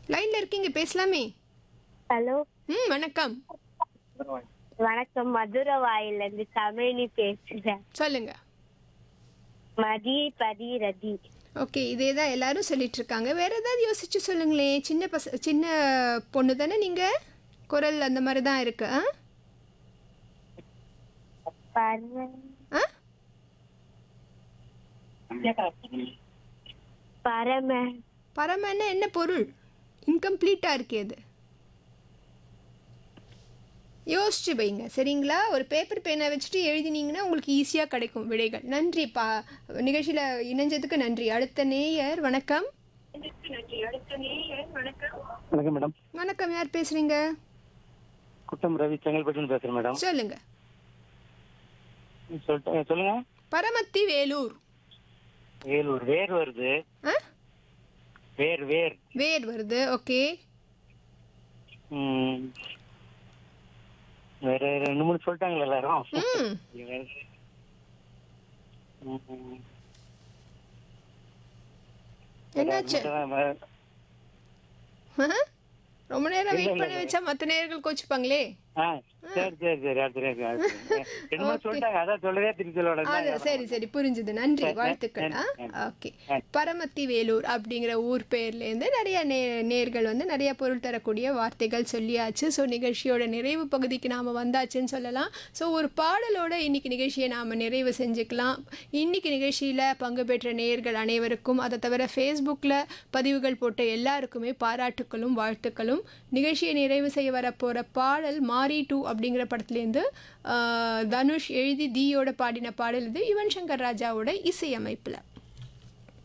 லைன்ல இருக்கீங்க பேசலாமே ஹலோ ம் வணக்கம் வணக்கம் மதுரை வாயில இருந்து தமிழி பேசுறேன் சொல்லுங்க மதி பதி ரதி ஓகே இதே தான் எல்லாரும் சொல்லிட்டு இருக்காங்க வேற ஏதாவது யோசிச்சு சொல்லுங்களேன் சின்ன பச சின்ன பொண்ணு தானே நீங்க குரல் அந்த மாதிரி தான் இருக்கு ஆ பரம ஆ பரம பரமன்னா என்ன பொருள் இன்கம்ப்ளீட்டாக இருக்கே அது யோசிச்சு வைங்க சரிங்களா ஒரு பேப்பர் பேனை வச்சுட்டு எழுதினீங்கன்னா உங்களுக்கு ஈஸியாக கிடைக்கும் விடைகள் நன்றி பா நிகழ்ச்சியில் இணைஞ்சதுக்கு நன்றி அடுத்த நேயர் வணக்கம் வணக்கம் மேடம் வணக்கம் யார் பேசுறீங்க குட்டம் ரவி செங்கல்பட்டு பேசுறேன் மேடம் சொல்லுங்க சொல்லிட்டு சொல்லுங்க பரமத்தி வேலூர் வேலூர் வேர் வருது ஆ வேர் வேர் வேர் வருது ஓகே ம். வேற ரெண்டு மூணு சொல்லிட்டாங்களா எல்லாரும் ம் ம். என்னாச்சு வேற- ஆ? ரொம்ப நேரம் வெயிட் பண்ணி வச்சா மற்ற நேயர்கள் கோச்சுப்பாங்களே ஆ, சரி சரி சரி அடுத்த நேரம், அடுத்த நேரம். ரெண்டு மூணு சொல்லிட்டாங்க அதான் சொல்லவே திருப்பி சொல்ல அது சரி சரி புரிஞ்சுது நன்றி வாழ்த்துக்கள் ஆ ஓகே பரமத்தி வேலூர் அப்படிங்கிற ஊர் பேர்லேருந்து நிறைய நே நேர்கள் வந்து நிறைய பொருள் தரக்கூடிய வார்த்தைகள் சொல்லியாச்சு ஸோ நிகழ்ச்சியோட நிறைவு பகுதிக்கு நாம் வந்தாச்சுன்னு சொல்லலாம் ஸோ ஒரு பாடலோட இன்னைக்கு நிகழ்ச்சியை நாம் நிறைவு செஞ்சுக்கலாம் இன்னைக்கு நிகழ்ச்சியில் பங்கு பெற்ற நேயர்கள் அனைவருக்கும் அதை தவிர ஃபேஸ்புக்கில் பதிவுகள் போட்ட எல்லாருக்குமே பாராட்டுக்களும் வாழ்த்துக்களும் நிகழ்ச்சியை நிறைவு செய்ய வரப்போகிற பாடல் மாரி டூ அப்படிங்கிற படத்துலேருந்து ஆஹ், தனுஷ் எழுதி தீயோட பாடின பாடல் இது யுவன் சங்கர் ராஜாவோட இசையமைப்பில்